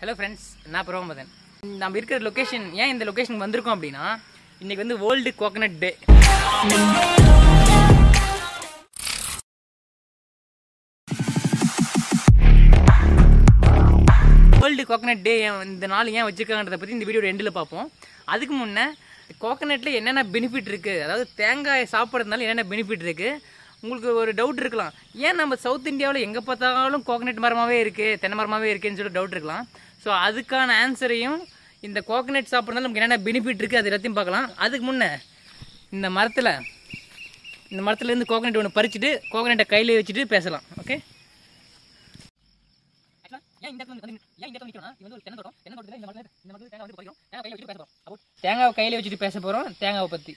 Hello friends நான் பிரபமதன் நம்ம இருக்கிற லொக்கேஷன் ஏன் இந்த லொக்கேஷன் வந்திருக்கோம் அப்படின்னா இன்னைக்கு வந்து world coconut day world coconut day இந்த நாள் ஏன் வச்சிருக்காங்கன்றத பற்றி இந்த வீடியோ எண்டில் பார்ப்போம் அதுக்கு முன்னே கோகனட்டில் என்னென்ன பெனிஃபிட் இருக்குது அதாவது தேங்காய் சாப்பிட்றதுனால என்னென்ன பெனிஃபிட் இருக்குது உங்களுக்கு ஒரு டவுட் இருக்கலாம் ஏன் நம்ம சவுத் இந்தியாவில் எங்கே பார்த்தாலும் கோகனட் மரமாகவே இருக்குது தென்னை மரமாகவே இருக்குன்னு சொல்லி டவுட் இருக்கலாம் ஸோ அதுக்கான ஆன்சரையும் இந்த கோகனட் சாப்பிட்றதுனால நமக்கு என்னென்ன பெனிஃபிட் இருக்குது அது எல்லாத்தையும் பார்க்கலாம் அதுக்கு முன்னே இந்த மரத்தில் இந்த மரத்துலேருந்து கோகனட் ஒன்று பறிச்சுட்டு கோகனட்டை கையில் வச்சுட்டு பேசலாம் ஓகே தேங்காவை கையில வச்சுட்டு பேச போறோம் தேங்காவை பத்தி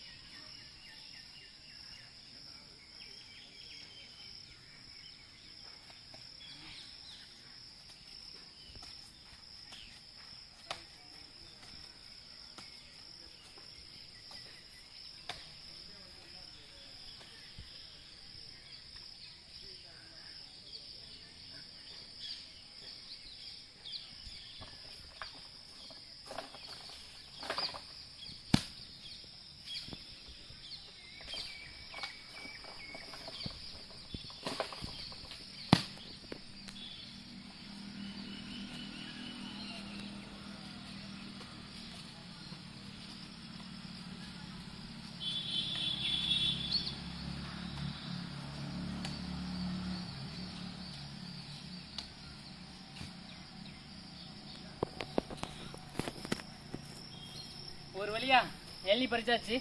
ஒரு வழியா எள்ளி பறிச்சாச்சு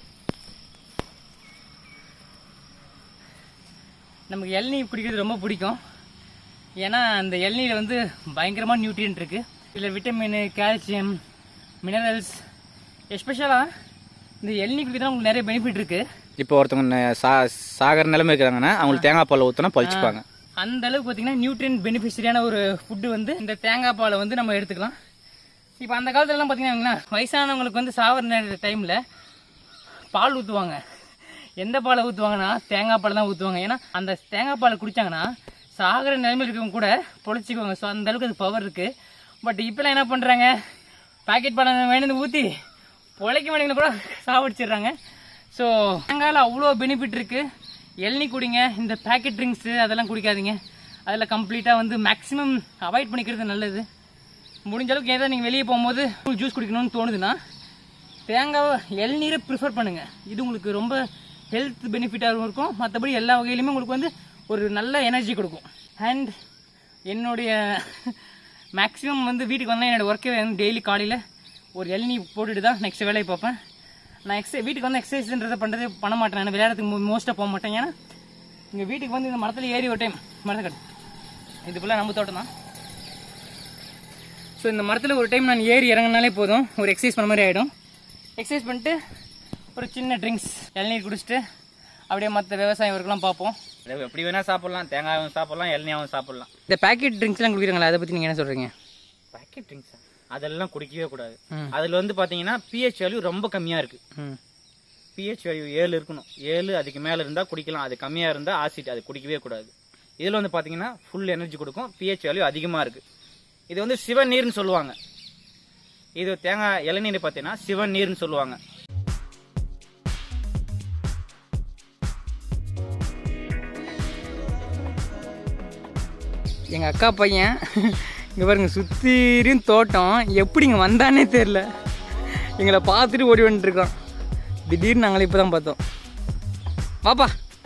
நமக்கு இளநீ குடிக்கிறது ரொம்ப பிடிக்கும் ஏன்னா அந்த இளநீரில் வந்து பயங்கரமான நியூட்ரியன்ட் இருக்கு இதில் விட்டமின் கால்சியம் மினரல்ஸ் எஸ்பெஷலாக இந்த இளநீ குடிக்கிறதுல உங்களுக்கு நிறைய பெனிஃபிட் இருக்கு இப்போ ஒருத்தவங்க நெ- சா சாகர நிலைமை இருக்கிறாங்கன்னா அவங்களுக்கு தேங்காய் பால் ஊற்றினா பழிச்சுப்பாங்க அந்த அளவுக்கு பார்த்தீங்கன்னா நியூட்ரியன் பெனிஃபிஷரியான ஒரு ஃபுட்டு வந்து இந்த தேங்காய் பாலை வந்து நம்ம எடுத்துக்கலாம் இப்போ அந்த காலத்துலலாம் பார்த்தீங்கன்னா வயசானவங்களுக்கு வந்து சாவர டைமில் பால் ஊற்றுவாங்க எந்த பாலை ஊற்றுவாங்கன்னா தேங்காய் பால் தான் ஊற்றுவாங்க ஏன்னா அந்த தேங்காய் பாலை குடிச்சாங்கன்னா சாகர நிலைமையில் இருக்கவங்க கூட பொழைச்சிக்குவாங்க ஸோ அந்த அளவுக்கு அது பவர் இருக்குது பட் இப்போலாம் என்ன பண்ணுறாங்க பாக்கெட் பாலை வேணும்னு ஊற்றி பொழைக்க வேண்டியவங்களை கூட சாவடிச்சிடுறாங்க ஸோ தேங்காயில் அவ்வளோ பெனிஃபிட் இருக்குது இளநீ குடிங்க இந்த பேக்கெட் ட்ரிங்க்ஸு அதெல்லாம் குடிக்காதீங்க அதில் கம்ப்ளீட்டாக வந்து மேக்ஸிமம் அவாய்ட் பண்ணிக்கிறது நல்லது முடிஞ்ச அளவுக்கு ஏதாவது நீங்கள் வெளியே போகும்போது ஜூஸ் குடிக்கணும்னு தோணுதுன்னா தேங்காவை இளநீரை ப்ரிஃபர் பண்ணுங்கள் இது உங்களுக்கு ரொம்ப ஹெல்த் பெனிஃபிட்டாகவும் இருக்கும் மற்றபடி எல்லா வகையிலுமே உங்களுக்கு வந்து ஒரு நல்ல எனர்ஜி கொடுக்கும் அண்ட் என்னுடைய மேக்ஸிமம் வந்து வீட்டுக்கு வந்தால் என்னோட ஒர்க்கே வந்து டெய்லி காலையில் ஒரு இளநீ போட்டுட்டு தான் நெக்ஸ்ட் வேலையை பார்ப்பேன் நான் எக்ஸை வீட்டுக்கு வந்து எக்ஸசைஸ்ன்றதை பண்ணுறதே பண்ண மாட்டேன் நான் விளையாடுறதுக்கு மோஸ்ட்டாக போக மாட்டேன் ஏன்னா இங்கே வீட்டுக்கு வந்து இந்த மரத்தில் ஏறி ஒரு டைம் மரத்தை கட்டு இது ஃபுல்லாக நம்ம தோட்டம் தான் ஸோ இந்த மரத்தில் ஒரு டைம் நான் ஏறி இறங்கினாலே போதும் ஒரு எக்ஸசைஸ் பண்ண மாதிரி ஆகிடும் எக்ஸசைஸ் பண்ணிட்டு ஒரு சின்ன ட்ரிங்க்ஸ் இளநீர் குடிச்சிட்டு அப்படியே மற்ற விவசாயம் ஒர்க்கெலாம் பார்ப்போம் அது எப்படி வேணா சாப்பிடலாம் தேங்காயும் சாப்பிடலாம் இளநியாவும் சாப்பிடலாம் இந்த பேக்கெட் ட்ரிங்க்ஸ்லாம் குடிக்கிறாங்களா அதை பற்றி நீங்கள் என்ன சொல்கிறீங்க பேக்கெட் ட்ரிங்க்ஸ் அதெல்லாம் குடிக்கவே கூடாது ம். அதுல வந்து பாத்தீங்கன்னா பிஹெச் வேல்யூ ரொம்ப கம்மியா இருக்கு ம் பிஹெச் வேல்யூ ஏழு இருக்கணும் ஏழு அதுக்கு மேல இருந்தா குடிக்கலாம் அது கம்மியா இருந்தா ஆசிட் அது குடிக்கவே கூடாது இதுல வந்து பாத்தீங்கன்னா ஃபுல் எனர்ஜி கொடுக்கும் பிஹெச் வேல்யூ அதிகமா இருக்கு இது வந்து சிவநீர்னு சொல்லுவாங்க இது தேங்காய் இளநீர் பார்த்தீங்கன்னா சிவநீர்னு சொல்லுவாங்க எங்கள் அக்கா பையன் இங்கே பாருங்க சுற்றியும் தோட்டம் எப்படி இங்கே வந்தானே தெரில எங்களை பார்த்துட்டு ஓடி வந்துட்டுருக்கான் திடீர்னு நாங்களே இப்போ தான் பார்த்தோம் வாப்பா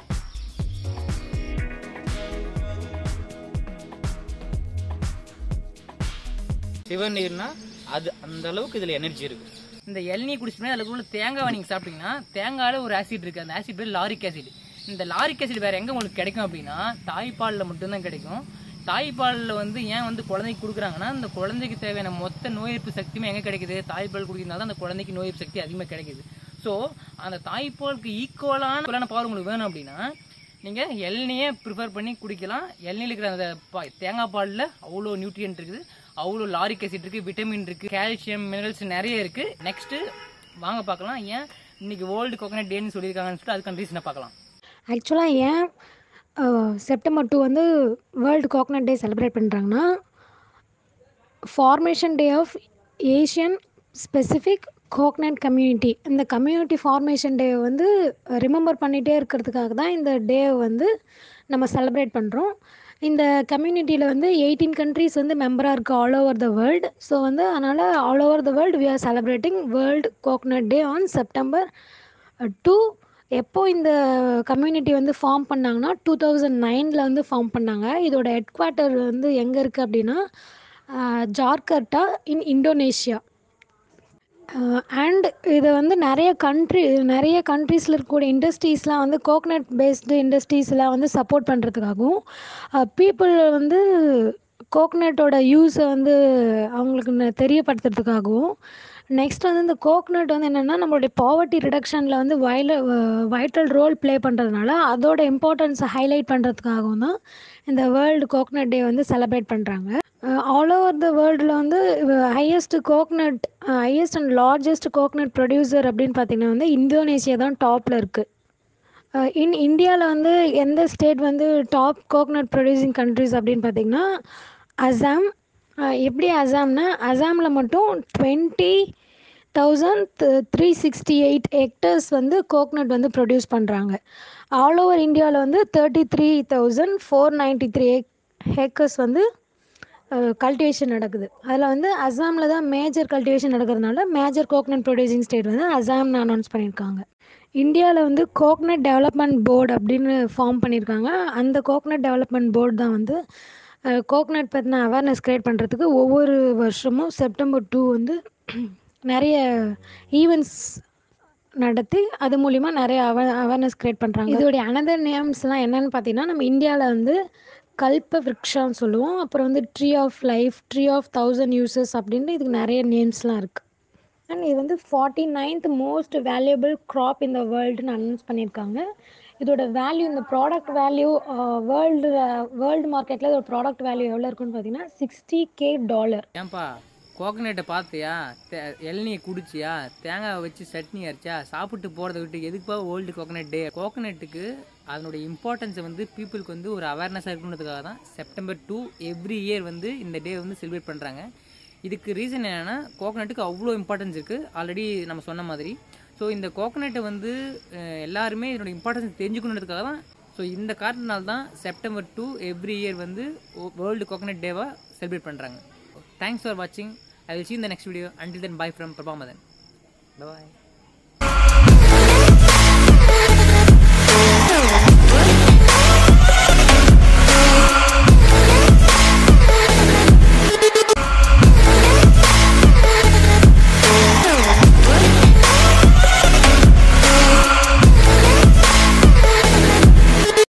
சிவநீர்னா அது அந்த அளவுக்கு இதுல எனர்ஜி இருக்கு இந்த இளநீ குடிச்சுமே அதில் உள்ள தேங்காவை நீங்கள் சாப்பிட்டீங்கன்னா தேங்காயில் ஒரு ஆசிட் இருக்குது அந்த ஆசிட் பேர் லாரிக் ஆசிட் இந்த லாரிக் ஆசிட் வேறு எங்கே உங்களுக்கு கிடைக்கும் அப்படின்னா தாய்ப்பாலில் மட்டும்தான் கிடைக்கும் தாய்ப்பாலில் வந்து ஏன் வந்து குழந்தைக்கு கொடுக்குறாங்கன்னா அந்த குழந்தைக்கு தேவையான மொத்த நோய் எதிர்ப்பு சக்தியுமே எங்கே கிடைக்குது தாய்ப்பால் குடிக்கிறதுனால தான் அந்த குழந்தைக்கு நோய் எதிர்ப்பு சக்தி அதிகமாக கிடைக்குது ஸோ அந்த தாய்ப்பாலுக்கு ஈக்குவலான பவர் உங்களுக்கு வேணும் அப்படின்னா நீங்கள் எள்நியே ப்ரிஃபர் பண்ணி குடிக்கலாம் எள்நியில் இருக்கிற அந்த பா- தேங்காய் பாலில் அவ்வளோ நியூட்ரியன்ட் இருக்குது அவ்வளோ லாரிக் ஆசிட் இருக்குது விட்டமின் இருக்குது கால்சியம் மினரல்ஸ் நிறைய இருக்குது நெக்ஸ்ட்டு வாங்க பார்க்கலாம் ஏன் இன்னைக்கு வேர்ல்டு கோகனட் டேன்னு சொல்லியிருக்காங்கன்னு சொல்லிட்டு அதுக்கான ரீசனை பார்க்கலாம் ஆக்சுவலாக ஏன் செப்டம்பர் டூ வந்து வேர்ல்டு கோகனட் டே செலிப்ரேட் பண்ணுறாங்கன்னா formation day of Asian specific coconut community இந்த கம்யூனிட்டி ஃபார்மேஷன் டே வந்து ரிமெம்பர் பண்ணிகிட்டே இருக்கிறதுக்காக தான் இந்த டே வந்து நம்ம செலிப்ரேட் பண்ணுறோம் இந்த கம்யூனிட்டியில் வந்து எயிட்டீன் கண்ட்ரீஸ் வந்து மெம்பராக இருக்குது all over the world so வந்து அதனால் all over the world we are celebrating world coconut day on September two எப்போ இந்த கம்யூனிட்டி வந்து ஃபார்ம் பண்ணாங்கன்னா டூ தௌசண்ட் நைனில் வந்து ஃபார்ம் பண்ணாங்க இதோட ஹெட் குவார்ட்டர் வந்து எங்கே இருக்குது அப்படின்னா ஜார்கர்ட்டா இன் இந்தோனேஷியா அண்ட் இதை வந்து நிறைய கண்ட்ரி நிறைய கண்ட்ரீஸில் இருக்கக்கூடிய இண்டஸ்ட்ரீஸ்லாம் வந்து கோகனட் பேஸ்டு இண்டஸ்ட்ரீஸ்லாம் வந்து சப்போர்ட் பண்ணுறதுக்காகவும் பீப்புள் வந்து கோகனட்டோட யூஸை வந்து அவங்களுக்கு ந- தெரியப்படுத்துறதுக்காகவும் நெக்ஸ்ட் வந்து இந்த கோகனட் வந்து என்னென்னா நம்மளுடைய பாவர்ட்டி ரிடக்ஷனில் வந்து வைல வைட்டல் ரோல் ப்ளே பண்ணுறதுனால அதோட இம்பார்ட்டன்ஸை ஹைலைட் பண்ணுறதுக்காகவும் தான் இந்த வேர்ல்டு கோகனட் டே வந்து செலிப்ரேட் பண்ணுறாங்க ஆல் ஓவர் த வேர்ல்டில் வந்து highest coconut highest and largest coconut producer அப்படின்னு பார்த்தீங்கன்னா வந்து இந்தோனேஷியா தான் டாப்பில் இருக்குது இன் இந்தியாவில் வந்து எந்த ஸ்டேட் வந்து டாப் கோகனட் ப்ரொடியூசிங் கண்ட்ரிஸ் அப்படின்னு பார்த்தீங்கன்னா அசாம் அஹ் எப்படி அசாம்னா அசாமில் மட்டும் twenty thousand three sixty eight hectares வந்து கோகனட் வந்து ப்ரொடியூஸ் பண்ணுறாங்க ஆல் ஓவர் இந்தியாவில் வந்து thirty three thousand four ninety three hectares வந்து கல்டிவேஷன் நடக்குது அதில் வந்து அசாமில் தான் மேஜர் கல்டிவேஷன் நடக்கிறதுனால மேஜர் கோகனட் ப்ரொடியூசிங் ஸ்டேட் வந்து அசாம்னு அனௌன்ஸ் பண்ணியிருக்காங்க இந்தியாவில் வந்து கோகனட் டெவலப்மெண்ட் போர்டு அப்படின்னு ஃபார்ம் பண்ணியிருக்காங்க அந்த கோகனட் டெவலப்மெண்ட் போர்டு தான் வந்து கோகனட் பற்றின அவேர்னஸ் க்ரியேட் பண்ணுறதுக்கு ஒவ்வொரு வருஷமும் செப்டம்பர் டூ வந்து நிறைய ஈவெண்ட்ஸ் நடத்தி அது மூலிமா நிறைய அவ அவேர்னஸ் க்ரியேட் பண்ணுறாங்க இதோடைய அனதர் நேம்ஸ்லாம் என்னன்னு பார்த்தீங்கன்னா நம்ம இந்தியாவில் வந்து கல்ப விருக்ஷான்னு சொல்லுவோம் அப்புறம் வந்து tree of life tree of thousand uses அப்படின்ட்டு இதுக்கு நிறைய நேம்ஸ்லாம் இருக்குது அண்ட் இது வந்து forty ninth most valuable crop இந்த வேர்ல்டுன்னு அனௌன்ஸ் பண்ணியிருக்காங்க இதோட வேல்யூ இந்த ப்ராடக்ட் வேல்யூ வேர்ல்டு வேர்ல்டு மார்க்கெட்டில் இதோட ப்ராடக்ட் வேல்யூ எவ்வளோ இருக்குன்னு பார்த்தீங்கன்னா சிக்ஸ்டி கே டாலர் ஏன்பா கோகனட்டை பார்த்தியா தே- இளநியை குடிச்சியா தேங்காய் வச்சு சட்னி அரைச்சா சாப்பிட்டு போகிறத விட்டு எதுக்குப்பா ஓல்டு கோகனட் டே கோகனட்டுக்கு அதனுடைய இம்பார்ட்டன்ஸை வந்து பீப்புளுக்கு வந்து ஒரு அவேர்னஸாக இருக்கணுன்றதுக்காக தான் செப்டம்பர் டூ எவ்ரி இயர் வந்து இந்த டே வந்து செலிப்ரேட் பண்ணுறாங்க இதுக்கு ரீசன் என்னென்னா கோகனட்டுக்கு அவ்வளோ இம்பார்ட்டன்ஸ் இருக்குது ஆல்ரெடி நம்ம சொன்ன மாதிரி ஸோ இந்த கோகனட்டை வந்து அஹ், எல்லாருமே இதனோட இம்பார்ட்டன்ஸ் தெரிஞ்சுக்கணுன்றதுக்காக தான் ஸோ இந்த காரணத்தினால தான் செப்டம்பர் டூ எவ்ரி இயர் வந்து வேர்ல்டு கோகனட் டேவாக செலிப்ரேட் பண்ணுறாங்க தேங்க்ஸ் ஃபார் வாட்சிங் I will see you in the next video until then bye from prabhamadan bye bye